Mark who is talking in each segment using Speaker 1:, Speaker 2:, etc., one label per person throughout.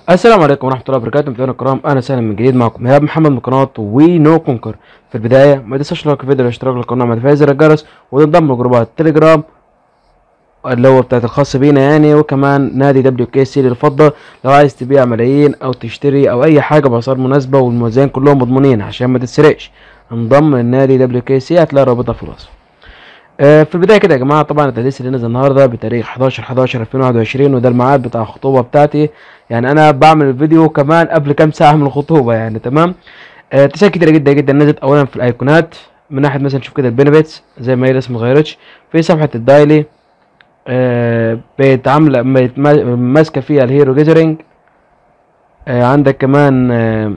Speaker 1: السلام عليكم ورحمة الله وبركاته متابعينا الكرام أهلا وسهلا من جديد معكم إيهاب محمد من قناة وي نو كونكر في البداية ما تنساش لايك الفيديو والاشتراك للقناة ما تفعيل زر الجرس وتنضم لجروبات التليجرام اللي هو بتاعت الخاص بينا يعني وكمان نادي دبليو كي سي للفضة لو عايز تبيع ملايين أو تشتري أو أي حاجة بأسعار مناسبة والموزعين كلهم مضمونين عشان ما تتسرقش انضم للنادي دبليو كي سي هتلاقي رابطها في الوصف آه، في البداية كده يا جماعة طبعا التدريس اللي نزل النهاردة بتاريخ 11 11 2021 وده الميعاد بتاع الخطوبة بتاعتي يعني أنا بعمل الفيديو كمان قبل كام ساعة من الخطوبة يعني تمام آه، تسهيل كتيرة جدا جدا نزلت أولا في الأيقونات من ناحية مثلا نشوف كده البينفيتس زي ما هي لسه متغيرتش في صفحة الدايلي آه، بقت عاملة بقت ما- ماسكة فيها الهيرو جيزرينج آه، عندك كمان آه،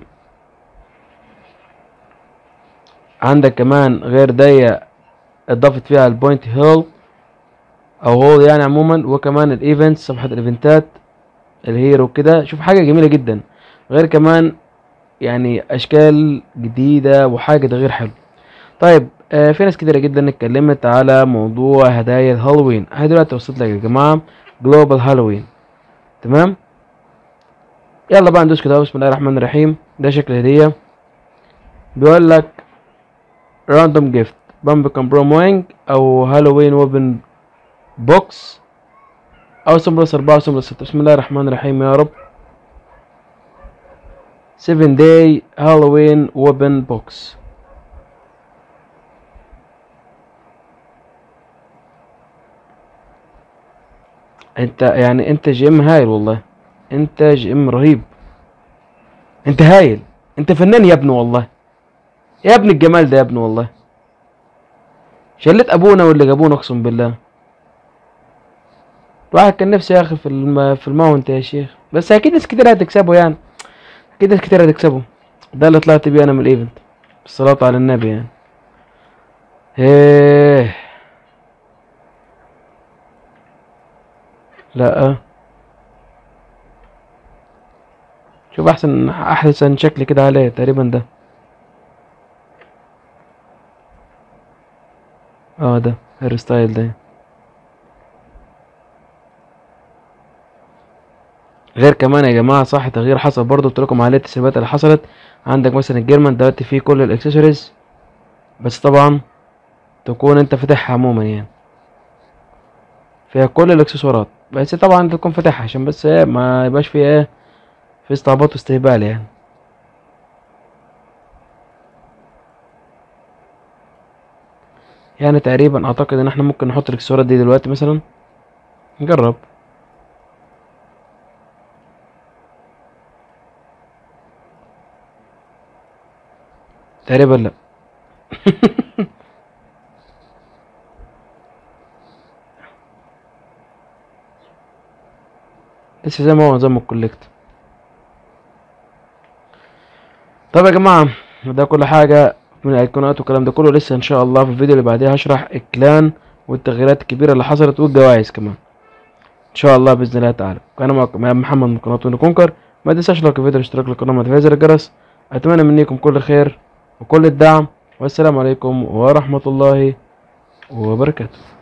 Speaker 1: عندك كمان غير دي اضافت فيها البوينت هيل او هول يعني عموما وكمان الايفنتس صفحة الايفنتات الهيرو كده شوف حاجة جميلة جدا غير كمان يعني اشكال جديدة وحاجة تغيير حلو طيب آه في ناس كتيرة جدا اتكلمت على موضوع هدايا الهالوين انا دلوقتي وصلت لك يا جماعة جلوبال هالوين تمام يلا بقى ندوس كده بسم الله الرحمن الرحيم ده شكل الهدية بيقول لك راندوم جيفت بامب كامبروم وينج او هالوين ويبن بوكس او سم بلس اربعة وسم بلس ستة بسم الله الرحمن الرحيم يا رب 7 داي هالوين ويبن بوكس انت يعني انت جيم هايل والله انت جيم رهيب انت هايل انت فنان يا ابني والله يا ابن الجمال ده يا ابني والله شلت ابونا واللي جابونا اقسم بالله الواحد كان نفسه يا اخي في الم... في الماونت يا شيخ بس اكيد ناس كتير هتكسبه يعني اكيد ناس كتير هتكسبه ده اللي طلعت بيه انا من الايفنت الصلاة على النبي يعني ايه لا شوف احسن احسن شكل كده عليه تقريبا ده اه ده هير ستايل ده غير كمان يا جماعه صح تغيير حصل برضه قلت لكم عليه التسريبات اللي حصلت عندك مثلا الجيرمان دلوقتي فيه كل الاكسسوارز بس طبعا تكون انت فاتحها عموما يعني فيها كل الاكسسوارات بس طبعا انت تكون فاتحها عشان بس ايه ما يبقاش فيها ايه في استعباط واستهبال يعني يعني تقريبا اعتقد ان احنا ممكن نحط الاكسسوارات دي دلوقتي مثلا نجرب تقريبا لا لسه زي ما هو نظام الكوليكت طب يا جماعة ده كل حاجة من الايقونات والكلام ده كله لسه ان شاء الله في الفيديو اللي بعديه هشرح الكلان والتغييرات الكبيرة اللي حصلت والجوائز كمان ان شاء الله باذن الله تعالى انا معكم إيهاب محمد من قناة ونو كونكر ما تنساش لايك الفيديو الاشتراك للقناة ما تفعيل زر الجرس اتمنى منكم كل خير وكل الدعم والسلام عليكم ورحمة الله وبركاته